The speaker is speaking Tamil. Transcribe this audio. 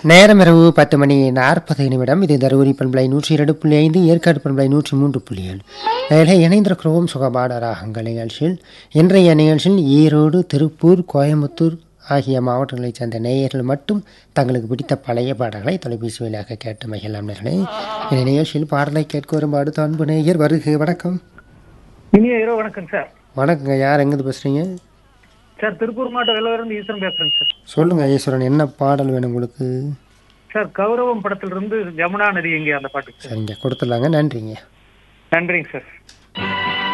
நேரம் இரவு பத்து மணி நாற்பது நிமிடம் இது தருமபுரி பண்பலை நூற்றி இரண்டு புள்ளி ஐந்து ஏற்காடு பண்பலை நூற்றி மூன்று புள்ளி ஏழு இதில் இணைந்திருக்கிறோம் சுகபாட ராகங்கள் நிகழ்ச்சியில் இன்றைய நிகழ்ச்சியில் ஈரோடு திருப்பூர் கோயம்புத்தூர் ஆகிய மாவட்டங்களைச் சேர்ந்த நேயர்கள் மட்டும் தங்களுக்கு பிடித்த பழைய பாடல்களை தொலைபேசி வழியாக கேட்டு மகிழலாம் நேர்களே இந்த நிகழ்ச்சியில் பாடலை கேட்க வரும் அடுத்த அன்பு நேயர் வருக வணக்கம் இனிய இரவு வணக்கம் சார் வணக்கங்க யார் எங்கேருந்து பேசுகிறீங்க சார் திருப்பூர் மாவட்ட வெள்ளவரம் ஈஸ்வரன் பேசுறேங்க சார் சொல்லுங்க ஈஸ்வரன் என்ன பாடல் வேணும் உங்களுக்கு சார் கௌரவம் படத்திலிருந்து ஜமுனா நதி எங்கே அந்த பாட்டு சார் சரிங்க கொடுத்துடலாங்க நன்றிங்க நன்றிங்க சார்